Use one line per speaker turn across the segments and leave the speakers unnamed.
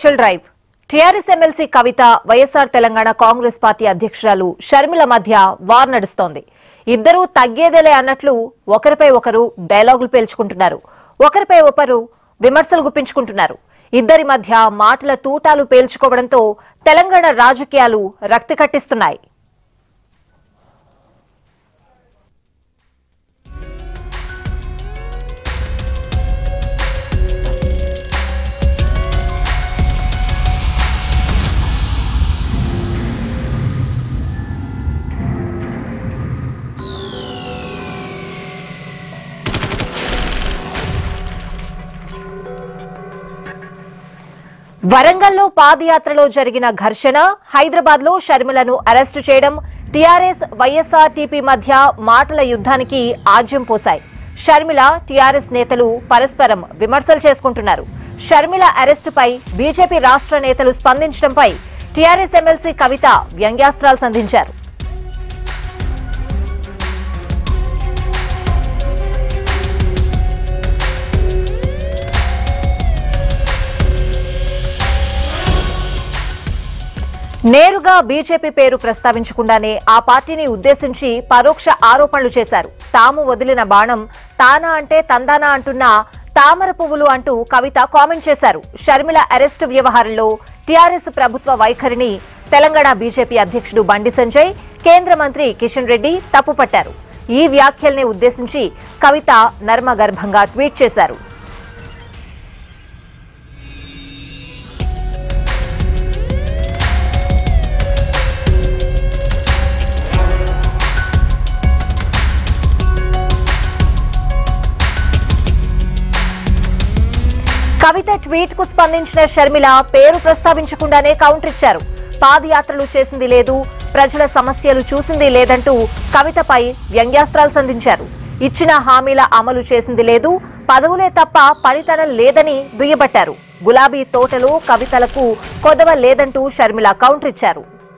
virtual drive TRS MLC Kavitha YSR Telangana Congress party అధ్యక్షురాలు షర్మిల మధ్య war నడుస్తోంది ఇద్దరూ తగ్గేదేలే అన్నట్లు ఒకరిపై ఒకరు డైలాగులు పేల్చుకుంటున్నారు ఒకరిపై ఒకరు విమర్శలు గుప్పించుకుంటున్నారు ఇద్దరి మధ్య మాటల తూటాలు పేల్చుకోవడంతో తెలంగాణ రాజకీయాలు రక్తి కట్టిస్తున్నాయి వరంగల్లో పాదయాత్రలో జరిగిన ఘర్షణ హైదరాబాద్ లో షర్మిలను అరెస్టు చేయడం టీఆర్ఎస్ వైఎస్ఆర్టీపీ మధ్య మాటల యుద్ధానికి ఆజ్యం పోశాయి షర్మిల టీఆర్ఎస్ నేతలు పరస్పరం విమర్శలు చేసుకుంటున్నారు షర్మిల అరెస్టుపై బీజేపీ రాష్ట్ర నేతలు స్పందించడంపై టీఆర్ఎస్ ఎమ్మెల్సీ కవిత వ్యంగ్యాస్త్రాలు సంధించారు నేరుగా బీజేపీ పేరు ప్రస్తావించకుండానే ఆ పార్టీని ఉద్దేశించి పరోక్ష ఆరోపణలు చేశారు తాము వదిలిన బాణం తానా అంటే తందానా అంటున్న తామర పువ్వులు అంటూ కవిత కామెంట్ చేశారు షర్మిల అరెస్టు వ్యవహారంలో టీఆర్ఎస్ ప్రభుత్వ వైఖరిని తెలంగాణ బీజేపీ అధ్యక్షుడు బండి సంజయ్ కేంద్ర మంత్రి కిషన్ రెడ్డి తప్పుపట్టారు ఈ వ్యాఖ్యల్ని ఉద్దేశించి కవిత నర్మగర్భంగా ట్వీట్ చేశారు కవిత ట్వీట్ కు స్పందించిన షర్మిల పేరు ప్రస్తావించకుండానే కౌంటర్ ఇచ్చారు పాదయాత్రలు చేసింది లేదు ప్రజల సమస్యలు చూసింది లేదంటూ కవితపై వ్యంగ్యాస్త్రాలు సంధించారు ఇచ్చిన హామీల అమలు చేసింది లేదు పదవులే తప్ప పనితనం లేదని దుయ్యబట్టారు గులాబీ తోటలో కవితలకు కొదవ లేదంటూ షర్మిల కౌంటర్ ఇచ్చారు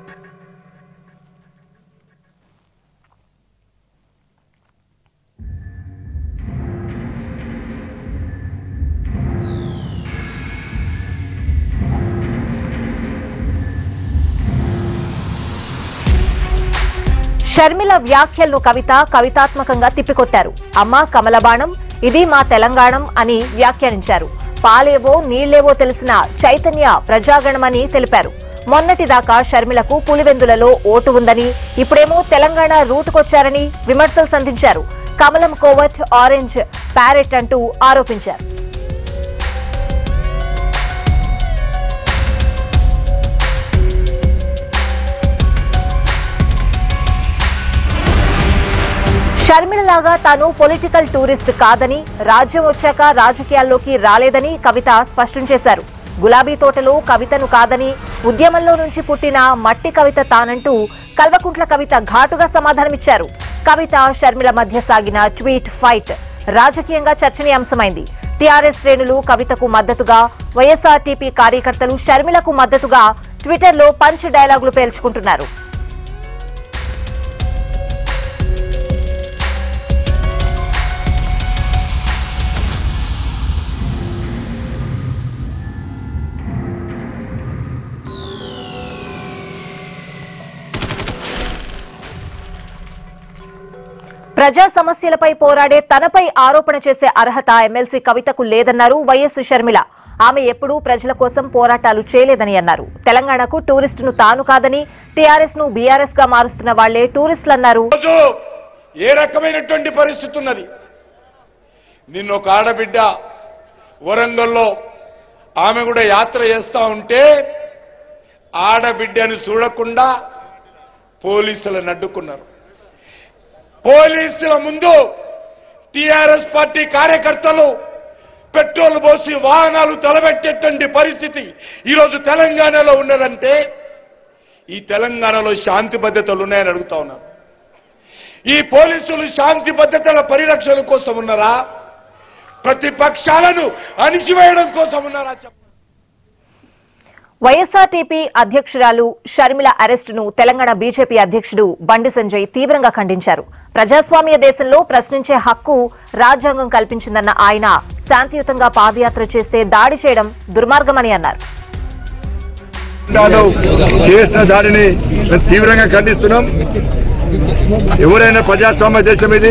షర్మిల వ్యాఖ్యలను కవిత కవితాత్మకంగా తిప్పికొట్టారు అమ్మా కమలబాణం ఇది మా తెలంగాణం అని వ్యాఖ్యానించారు పాలేవో నీళ్లేవో తెలిసిన చైతన్య ప్రజాగణమని తెలిపారు మొన్నటిదాకా షర్మిలకు పులివెందులలో ఓటు ఉందని ఇప్పుడేమో తెలంగాణ రూటుకొచ్చారని విమర్శలు సంధించారు కమలం కోవట్ ఆరెంజ్ ప్యారెట్ అంటూ ఆరోపించారు షర్మిలలాగా తాను పొలిటికల్ టూరిస్ట్ కాదని రాజ్యం వచ్చాక రాజకీయాల్లోకి రాలేదని కవిత స్పష్టం చేశారు గులాబీ తోటలో కవితను కాదని ఉద్యమంలో నుంచి పుట్టిన మట్టి కవిత తానంటూ కల్వకుంట్ల కవిత ఘాటుగా సమాధానమిచ్చారు కవిత షర్మిల మధ్య సాగిన ట్వీట్ ఫైట్ రాజకీయంగా చర్చనీయాంశమైంది టీఆర్ఎస్ శ్రేణులు కవితకు మద్దతుగా వైఎస్ఆర్టీపీ కార్యకర్తలు షర్మిలకు మద్దతుగా ట్విట్టర్లో పంచ్ డైలాగులు పేల్చుకుంటున్నారు ప్రజా సమస్యలపై పోరాడే తనపై ఆరోపణ చేసే అర్హత ఎమ్మెల్సీ కవితకు లేదన్నారు వైఎస్ షర్మిల ఆమె ఎప్పుడూ ప్రజల కోసం పోరాటాలు చేయలేదని అన్నారు తెలంగాణకు టూరిస్టును తాను కాదని టీఆర్ఎస్ ను బీఆర్ఎస్ గా మారుస్తున్న వాళ్లే టూరిస్టులన్నారు
రోజు ఏ రకమైనటువంటి పరిస్థితి ఉన్నది నిన్న ఒక ఆడబిడ్డ వరంగల్లో ఆమె కూడా యాత్ర చేస్తా ఉంటే ఆడబిడ్డను చూడకుండా పోలీసులను అడ్డుకున్నారు పోలీసుల ముందు టీఆర్ఎస్ పార్టీ కార్యకర్తలు పెట్రోల్ పోసి వాహనాలు తలబెట్టేటువంటి పరిస్థితి ఈరోజు తెలంగాణలో ఉన్నదంటే ఈ తెలంగాణలో శాంతి భద్రతలు ఉన్నాయని అడుగుతా ఉన్నాను ఈ పోలీసులు శాంతి భద్రతల పరిరక్షణ కోసం ఉన్నారా ప్రతిపక్షాలను అణిచివేయడం కోసం ఉన్నారా చెప్పండి
వైఎస్ఆర్టీపీ అధ్యక్షురాలు షర్మిల అరెస్టును తెలంగాణ బీజేపీ అధ్యక్షుడు బండి సంజయ్ తీవ్రంగా ఖండించారు ప్రజాస్వామ్య దేశంలో ప్రశ్నించే హక్కు రాజ్యాంగం కల్పించిందన్న ఆయన శాంతియుతంగా పాదయాత్ర చేస్తే దాడి చేయడం దుర్మార్గమని అన్నారు
వాళ్ళు చేసిన దాడిని మేము తీవ్రంగా ఖండిస్తున్నాం ఎవరైనా ప్రజాస్వామ్య దేశం ఇది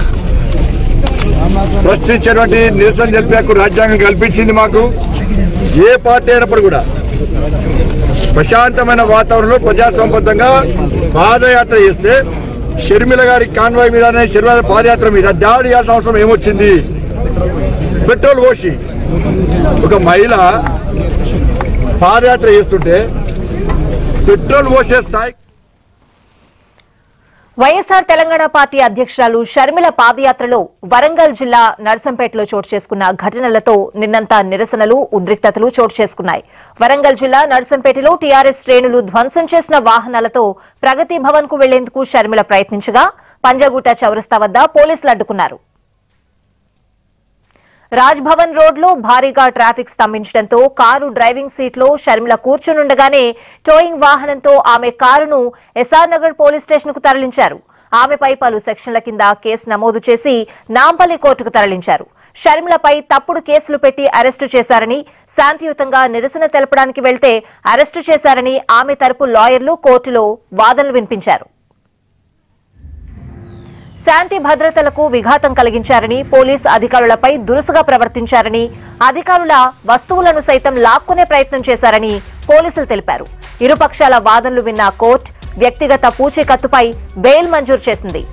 ప్రశ్నించేటువంటి నిరసన జరిపే హక్కు రాజ్యాంగం కల్పించింది మాకు ఏ పార్టీ అయినప్పుడు కూడా ప్రశాంతమైన వాతావరణంలో ప్రజాస్వామ్యబద్ధంగా పాదయాత్ర చేస్తే షర్మిల గారి కాన్వాయ్ మీద షర్మిల గారి పాదయాత్ర మీద దాడి చేయాల్సిన అవసరం ఏమొచ్చింది పెట్రోల్ పోసి ఒక మహిళ పాదయాత్ర చేస్తుంటే పెట్రోల్ పోసే స్థాయి
వైఎస్ఆర్ తెలంగాణ పార్టీ అధ్యక్షురాలు షర్మిల పాదయాత్రలో వరంగల్ జిల్లా నర్సంపేటలో చోటు చేసుకున్న ఘటనలతో నిన్నంతా నిరసనలు ఉద్రిక్తతలు చోటు చేసుకున్నాయి వరంగల్ జిల్లా నర్సంపేటలో టీఆర్ఎస్ శ్రేణులు ధ్వంసం చేసిన వాహనాలతో ప్రగతి భవన్ కు వెళ్లేందుకు షర్మిల ప్రయత్నించగా పంజాగుట్ట చౌరస్తా వద్ద పోలీసులు అడ్డుకున్నారు రాజ్ భవన్ రోడ్లో భారీగా ట్రాఫిక్ స్తంభించడంతో కారు డ్రైవింగ్ సీట్లో షర్మిల కూర్చునుండగానే టోయింగ్ వాహనంతో ఆమె కారును ఎస్ఆర్ నగర్ పోలీస్ స్టేషన్ కు తరలించారు ఆమెపై పలు సెక్షన్ల కింద కేసు నమోదు చేసి నాంపల్లి కోర్టుకు తరలించారు షర్మిలపై తప్పుడు కేసులు పెట్టి అరెస్టు చేశారని శాంతియుతంగా నిరసన తెలపడానికి వెళ్తే అరెస్టు చేశారని ఆమె తరపు లాయర్లు కోర్టులో వాదనలు వినిపించారు శాంతి భద్రతలకు విఘాతం కలిగించారని పోలీస్ అధికారులపై దురుసుగా ప్రవర్తించారని అధికారుల వస్తువులను సైతం లాక్కునే ప్రయత్నం చేశారని పోలీసులు తెలిపారు ఇరుపక్షాల వాదనలు విన్న కోర్టు వ్యక్తిగత పూచీకత్తుపై బెయిల్ మంజూరు చేసింది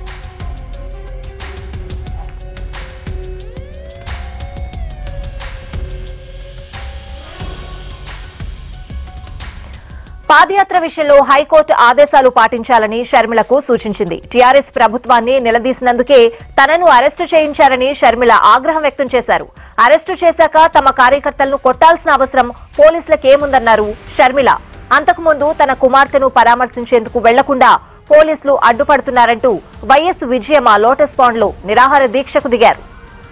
పాదయాత్ర విషయంలో హైకోర్టు ఆదేశాలు పాటించాలని షర్మిలకు సూచించింది టీఆర్ఎస్ ప్రభుత్వాన్ని నిలదీసినందుకే తనను అరెస్టు చేయించారని షర్మిల ఆగ్రహం వ్యక్తం చేశారు అరెస్టు చేశాక తమ కార్యకర్తలను కొట్టాల్సిన అవసరం పోలీసులకేముందన్నారు షర్మిల అంతకుముందు తన కుమార్తెను పరామర్శించేందుకు వెళ్లకుండా పోలీసులు అడ్డుపడుతున్నారంటూ వైఎస్ విజయమ్మ లోటస్ పాండ్లో నిరాహార దీక్షకు దిగారు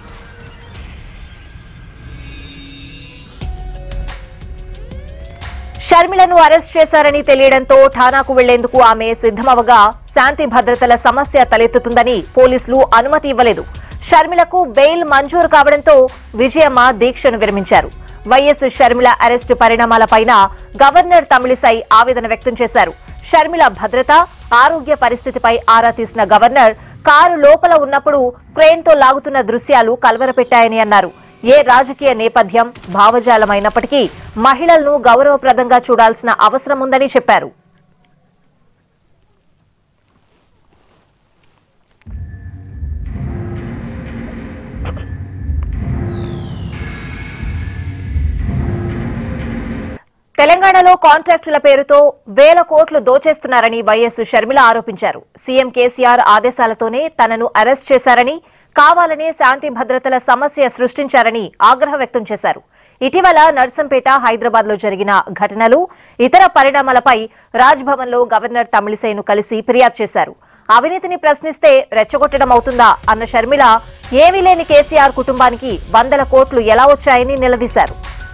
షర్మిలను అరెస్ట్ చేశారని తెలియడంతో ఠానాకు వెళ్లేందుకు ఆమె సిద్దమవగా శాంతి భద్రతల సమస్య తలెత్తుతుందని పోలీసులు అనుమతి ఇవ్వలేదు షర్మిలకు బెయిల్ మంజూరు కావడంతో విజయమ్మ దీక్షను విరమించారు వైఎస్ షర్మిల అరెస్టు పరిణామాలపైన గవర్నర్ తమిళిసై ఆవేదన వ్యక్తం చేశారు షర్మిల భద్రత ఆరోగ్య పరిస్థితిపై ఆరా తీసిన గవర్నర్ కారు లోపల ఉన్నప్పుడు క్రేన్తో లాగుతున్న దృశ్యాలు కలవరపెట్టాయని అన్నారు ఏ రాజకీయ నేపథ్యం భావజాలమైనప్పటికీ మహిళలను గౌరవప్రదంగా చూడాల్సిన అవసరం ఉందని చెప్పారు తెలంగాణలో కాంట్రాక్టుల పేరుతో వేల కోట్లు దోచేస్తున్నారని వైఎస్ షర్మిల ఆరోపించారు సీఎం కేసీఆర్ ఆదేశాలతోనే తనను అరెస్ట్ చేశారని కావాలనే శాంతి భద్రతల సమస్య సృష్టించారని ఆగ్రహం వ్యక్తం చేశారు ఇటీవల నర్సంపేట హైదరాబాద్ లో జరిగిన ఘటనలు ఇతర పరిణామాలపై రాజ్భవన్ లో గవర్నర్ తమిళిసైను కలిసి ఫిర్యాదు చేశారు అవినీతిని ప్రశ్నిస్తే రెచ్చగొట్టడం అవుతుందా అన్న షర్మిల ఏమీ లేని కేసీఆర్ కుటుంబానికి వందల కోట్లు ఎలా వచ్చాయని నిలదీశారు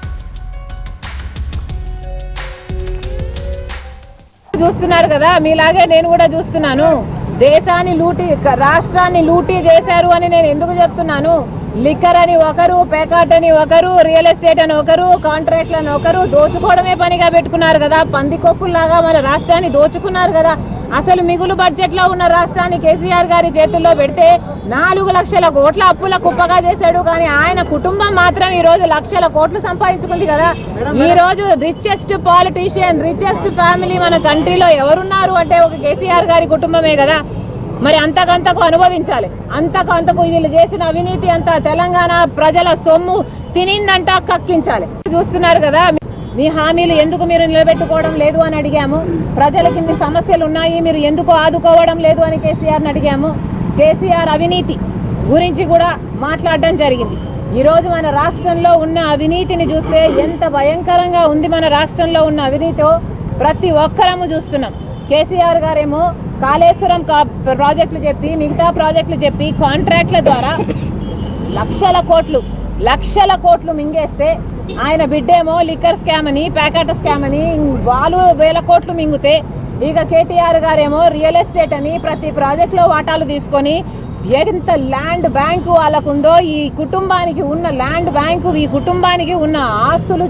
చూస్తున్నారు కదా మీలాగే నేను కూడా చూస్తున్నాను దేశాన్ని లూటీ రాష్ట్రాన్ని లూటీ చేశారు అని నేను ఎందుకు చెప్తున్నాను లిక్కర్ అని ఒకరు పేకాట్ అని ఒకరు రియల్ ఎస్టేట్ అని ఒకరు కాంట్రాక్ట్లు అని ఒకరు దోచుకోవడమే పనిగా పెట్టుకున్నారు కదా పందికొప్పుల్లాగా మన రాష్ట్రాన్ని దోచుకున్నారు కదా అసలు మిగులు బడ్జెట్ లో ఉన్న రాష్ట్రాన్ని కేసీఆర్ గారి చేతుల్లో పెడితే నాలుగు లక్షల కోట్ల అప్పుల కుప్పగా చేశాడు కానీ ఆయన కుటుంబం మాత్రం ఈ రోజు లక్షల కోట్లు సంపాదించుకుంది కదా ఈ రోజు రిచెస్ట్ పాలిటీషియన్ రిచెస్ట్ ఫ్యామిలీ మన కంట్రీలో ఎవరున్నారు అంటే ఒక కేసీఆర్ గారి కుటుంబమే కదా మరి అంతకంతకు అనుభవించాలి అంతకంతకు వీళ్ళు చేసిన అవినీతి అంతా తెలంగాణ ప్రజల సొమ్ము తినిందంతా కక్కించాలి చూస్తున్నారు కదా మీ హామీలు ఎందుకు మీరు నిలబెట్టుకోవడం లేదు అని అడిగాము ప్రజలకి ఇన్ని సమస్యలు ఉన్నాయి మీరు ఎందుకు ఆదుకోవడం లేదు అని కేసీఆర్ని అడిగాము కేసీఆర్ అవినీతి గురించి కూడా మాట్లాడడం జరిగింది ఈ రోజు మన రాష్ట్రంలో ఉన్న అవినీతిని చూస్తే ఎంత భయంకరంగా ఉంది మన రాష్ట్రంలో ఉన్న అవినీతో ప్రతి ఒక్కరము చూస్తున్నాం కేసీఆర్ గారేమో కాళేశ్వరం కా- ప్రాజెక్టులు చెప్పి మిగతా ప్రాజెక్టులు చెప్పి కాంట్రాక్ట్ల ద్వారా లక్షల కోట్లు లక్షల కోట్లు మింగేస్తే ఆయన బిడ్డేమో లిక్కర్ స్కామ్ అని ప్యాకెట్ స్కామ్ అని వాళ్ళు వేల కోట్లు మింగితే ఇక కేటీఆర్ గారేమో రియల్ ఎస్టేట్ అని ప్రతి ప్రాజెక్ట్ లో వాటాలు తీసుకొని ఎంత ల్యాండ్ బ్యాంకు వాళ్ళకుందో ఈ కుటుంబానికి ఉన్న ల్యాండ్ బ్యాంకు ఈ కుటుంబానికి ఉన్న ఆస్తులు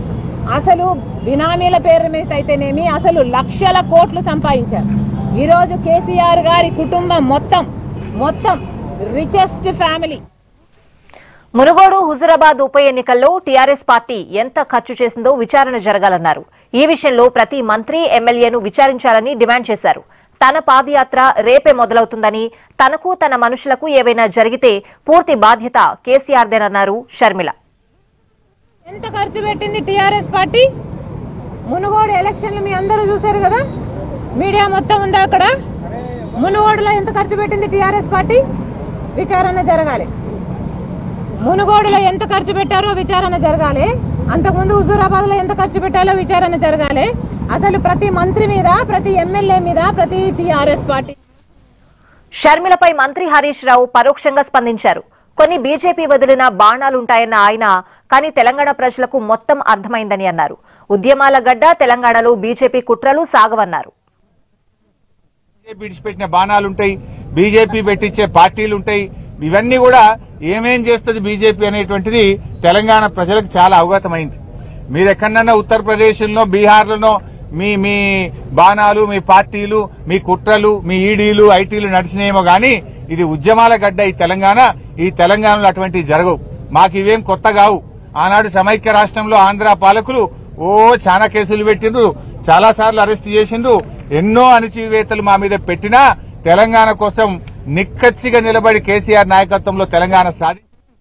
అసలు బినామీల పేరు మీద అయితేనేమి అసలు లక్షల కోట్లు సంపాదించారు ఈరోజు కేసీఆర్ గారి కుటుంబం మొత్తం మొత్తం రిచెస్ట్ ఫ్యామిలీ
మునుగోడు హుజురాబాద్ ఉప ఎన్నికల్లో టీఆర్ఎస్ పార్టీ ఎంత ఖర్చు చేసిందో విచారణ జరగాలన్నారు ఈ విషయంలో ప్రతి మంత్రి ఎమ్మెల్యేను విచారించాలని డిమాండ్ చేశారు తన పాదయాత్ర రేపే మొదలవుతుందని తనకు తన మనుషులకు ఏవైనా జరిగితే పూర్తి బాధ్యత కేసీఆర్దేనన్నారు షర్మిల
ఎంత ఖర్చు పెట్టింది టీఆర్ఎస్ పార్టీ మునుగోడు ఎలక్షన్లు మీ అందరూ చూశారు కదా మీడియా మొత్తం ఉందా అక్కడ మునుగోడులో ఎంత ఖర్చు పెట్టింది టీఆర్ఎస్ పార్టీ విచారణ జరగాలి మునుగోడులో ఎంత ఖర్చు పెట్టారో విచారణ జరగాలి అంతకుముందు హుజూరాబాద్ లో ఎంత ఖర్చు పెట్టాలో విచారణ జరగాలి అసలు ప్రతి మంత్రి మీద ప్రతి ఎమ్మెల్యే మీద ప్రతి టీఆర్ఎస్ పార్టీ
షర్మిలపై మంత్రి హరీష్ రావు పరోక్షంగా స్పందించారు కొన్ని బీజేపీ వదిలిన బాణాలుంటాయన్న ఆయన కానీ తెలంగాణ ప్రజలకు మొత్తం అర్థమైందని అన్నారు ఉద్యమాల గడ్డ తెలంగాణలో బీజేపీ కుట్రలు సాగవన్నారు
బీజేపీ విడిచిపెట్టిన బాణాలు ఉంటాయి బీజేపీ పెట్టించే పార్టీలు ఉంటాయి ఇవన్నీ కూడా ఏమేం చేస్తుంది బీజేపీ అనేటువంటిది తెలంగాణ ప్రజలకు చాలా అవగతమైంది మీరు ఎక్కడన్నా ఉత్తరప్రదేశ్లో బీహార్లోనో మీ మీ బాణాలు మీ పార్టీలు మీ కుట్రలు మీ ఈడీలు ఐటీలు నడిచినేమో గాని ఇది ఉద్యమాల గడ్డ ఈ తెలంగాణ ఈ తెలంగాణలో అటువంటివి జరగవు మాకు ఇవేం కొత్త కావు ఆనాడు సమైక్య రాష్ట్రంలో ఆంధ్ర పాలకులు ఓ చాలా కేసులు పెట్టిండ్రు చాలా సార్లు అరెస్ట్ చేసిండ్రు ఎన్నో అణచివేతలు మా మీద పెట్టినా తెలంగాణ కోసం నిక్కచ్చిగా నిలబడి కేసీఆర్ నాయకత్వంలో తెలంగాణ సాధి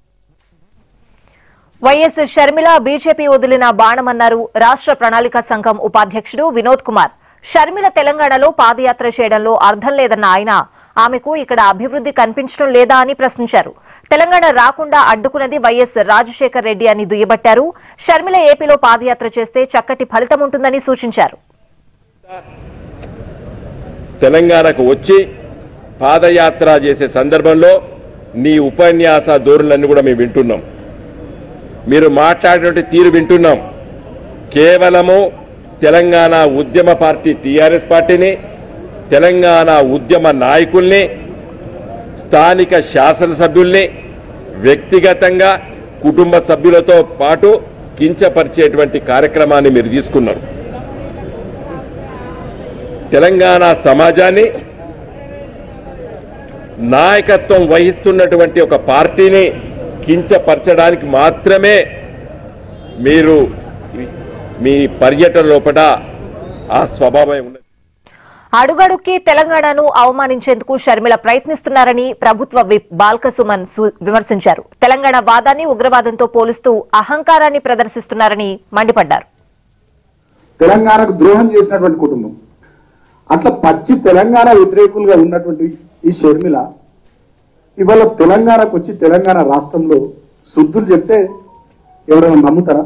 వైఎస్ షర్మిల బీజేపీ వదిలిన బాణమన్నారు రాష్ట్ర ప్రణాళిక సంఘం ఉపాధ్యక్షుడు వినోద్ కుమార్ షర్మిల తెలంగాణలో పాదయాత్ర చేయడంలో అర్థం లేదన్న ఆయన ఆమెకు ఇక్కడ అభివృద్ధి కనిపించడం లేదా అని ప్రశ్నించారు తెలంగాణ రాకుండా అడ్డుకున్నది వైఎస్ రాజశేఖర్ రెడ్డి అని దుయ్యబట్టారు షర్మిల ఏపీలో పాదయాత్ర చేస్తే చక్కటి ఫలితం ఉంటుందని సూచించారు
తెలంగాణకు వచ్చి పాదయాత్ర చేసే సందర్భంలో నీ ఉపన్యాస ధోరణులన్నీ కూడా మేము వింటున్నాం మీరు మాట్లాడినటువంటి తీరు వింటున్నాం కేవలము తెలంగాణ ఉద్యమ పార్టీ టీఆర్ఎస్ పార్టీని తెలంగాణ ఉద్యమ నాయకుల్ని స్థానిక శాసనసభ్యుల్ని వ్యక్తిగతంగా కుటుంబ సభ్యులతో పాటు కించపరిచేటువంటి కార్యక్రమాన్ని మీరు తీసుకున్నారు తెలంగాణ సమాజాన్ని నాయకత్వం వహిస్తున్నటువంటి ఒక పార్టీని కించపరచడానికి మాత్రమే మీరు మీ పర్యటన లోపల ఆ స్వభావం ఉన్నది
అడుగడుక్కి తెలంగాణను అవమానించేందుకు షర్మిల ప్రయత్నిస్తున్నారని ప్రభుత్వ విప్ బాల్కసుమన్ సు- విమర్శించారు తెలంగాణ వాదాన్ని ఉగ్రవాదంతో పోలుస్తూ అహంకారాన్ని ప్రదర్శిస్తున్నారని మండిపడ్డారు
తెలంగాణకు ద్రోహం చేసినటువంటి కుటుంబం అట్లా పచ్చి తెలంగాణ వ్యతిరేకులుగా ఉన్నటువంటి ఈ షర్మిల ఇవాళ తెలంగాణకు వచ్చి తెలంగాణ రాష్ట్రంలో శుద్ధులు చెప్తే ఎవరైనా నమ్ముతారా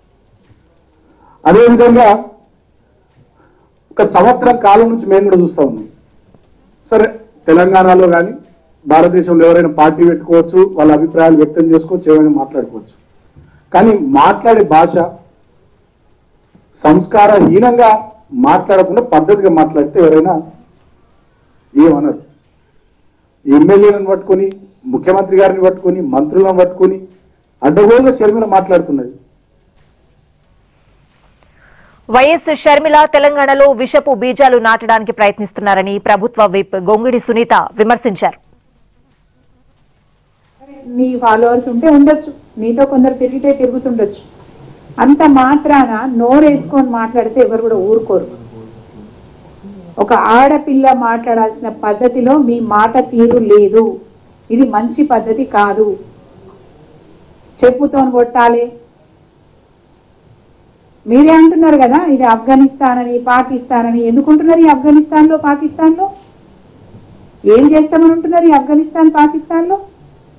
అదేవిధంగా ఒక సంవత్సరం కాలం నుంచి మేము కూడా చూస్తా ఉన్నాం సరే తెలంగాణలో కానీ భారతదేశంలో ఎవరైనా పార్టీ పెట్టుకోవచ్చు వాళ్ళ అభిప్రాయాలు వ్యక్తం చేసుకోవచ్చు ఏమైనా మాట్లాడుకోవచ్చు కానీ మాట్లాడే భాష సంస్కారహీనంగా మాట్లాడకుండా పద్ధతిగా మాట్లాడితే ఎవరైనా ఏమనరు ఎమ్మెల్యేలను పట్టుకొని ముఖ్యమంత్రి గారిని పట్టుకొని మంత్రులను పట్టుకొని అడ్డగోలుగా షర్మిల మాట్లాడుతున్నది
వైఎస్ షర్మిల తెలంగాణలో విషపు బీజాలు నాటడానికి ప్రయత్నిస్తున్నారని ప్రభుత్వ విప్ గొంగిడి సునీత విమర్శించారు
నీ ఫాలోవర్స్ ఉంటే ఉండొచ్చు నీతో కొందరు తిరిగితే తిరుగుతుండొచ్చు అంత మాత్రాన నోరేసుకొని మాట్లాడితే ఎవరు కూడా ఊరుకోరు ఒక ఆడపిల్ల మాట్లాడాల్సిన పద్ధతిలో మీ మాట తీరు లేదు ఇది మంచి పద్ధతి కాదు చెప్పుతో కొట్టాలి మీరే అంటున్నారు కదా ఇది ఆఫ్ఘనిస్తాన్ అని పాకిస్తాన్ అని ఎందుకుంటున్నారు ఈ ఆఫ్ఘనిస్తాన్ లో పాకిస్తాన్ లో ఏం చేస్తామని ఉంటున్నారు ఈ ఆఫ్ఘనిస్తాన్ పాకిస్తాన్ లో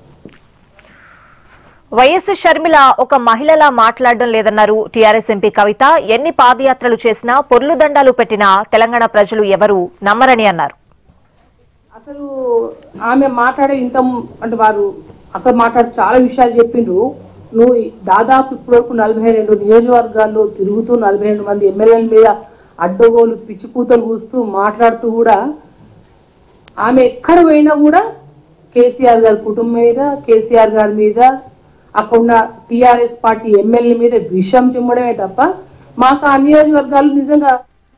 వైఎస్ షర్మిల ఒక మహిళలా మాట్లాడడం లేదన్నారు టీఆర్ఎస్ ఎంపీ కవిత ఎన్ని పాదయాత్రలు చేసినా పొర్లు దండాలు పెట్టినా తెలంగాణ ప్రజలు ఎవరూ నమ్మరని అన్నారు
అసలు ఆమె మాట్లాడే ఇంత అంటే వారు అక్కడ మాట్లాడి చాలా విషయాలు చెప్పిండ్రు నువ్వు దాదాపు ఇప్పటివరకు నలభై రెండు నియోజకవర్గాల్లో తిరుగుతూ నలభై రెండు మంది ఎమ్మెల్యేల మీద అడ్డగోలు పిచ్చిపూతలు కూస్తూ మాట్లాడుతూ కూడా ఆమె ఎక్కడ పోయినా కూడా కేసీఆర్ గారి కుటుంబం మీద కేసీఆర్ గారి మీద అక్కడున్న టీఆర్ఎస్ పార్టీ ఎమ్మెల్యే మీద విషం చిమ్మడమే తప్ప మాకు ఆ నియోజకవర్గాలు నిజంగా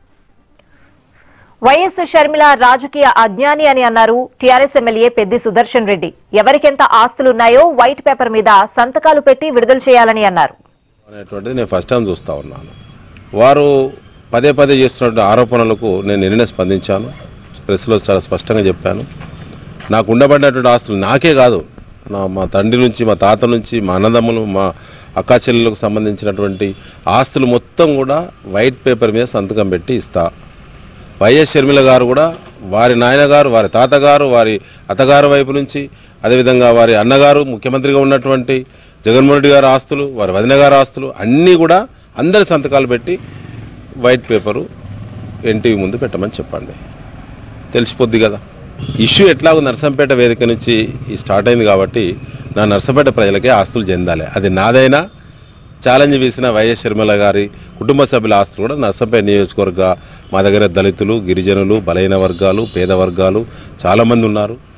వైఎస్ షర్మిల రాజకీయ అజ్ఞాని అని అన్నారు టీఆర్ఎస్ ఎమ్మెల్యే పెద్ది సుదర్శన్ రెడ్డి ఎవరికెంత ఆస్తులున్నాయో వైట్ పేపర్ మీద సంతకాలు పెట్టి విడుదల చేయాలని అన్నారు
అనేటువంటిది నేను ఫస్ట్ టైం చూస్తూ ఉన్నాను వారు పదే పదే చేస్తున్న ఆరోపణలకు నేను నిన్ననే స్పందించాను ప్రెస్లో చాలా స్పష్టంగా చెప్పాను నాకు ఉండబడినటువంటి ఆస్తులు నాకే కాదు నా మా తండ్రి నుంచి మా తాత నుంచి మా అన్నదమ్ములు మా అక్కా చెల్లెలకు సంబంధించినటువంటి ఆస్తులు మొత్తం కూడా వైట్ పేపర్ మీద సంతకం పెట్టి ఇస్తా వైఎస్ షర్మిల గారు కూడా వారి నాయనగారు వారి తాతగారు వారి అత్తగారు వైపు నుంచి అదేవిధంగా వారి అన్నగారు ముఖ్యమంత్రిగా ఉన్నటువంటి జగన్మోహన్ రెడ్డి గారి ఆస్తులు వారి వదిన గారి ఆస్తులు అన్నీ కూడా అందరి సంతకాలు పెట్టి వైట్ పేపరు ఎన్టీవీ ముందు పెట్టమని చెప్పండి తెలిసిపోద్ది కదా ఇష్యూ ఎట్లాగో నర్సంపేట వేదిక నుంచి ఈ స్టార్ట్ అయింది కాబట్టి నా నర్సంపేట ప్రజలకే ఆస్తులు చెందాలి అది నాదైనా ఛాలెంజ్ వేసిన వైఎస్ షర్మిల గారి కుటుంబ సభ్యుల ఆస్తులు కూడా నర్సంపేట నియోజకవర్గ మా దగ్గర దళితులు గిరిజనులు బలహీన వర్గాలు పేద వర్గాలు చాలామంది ఉన్నారు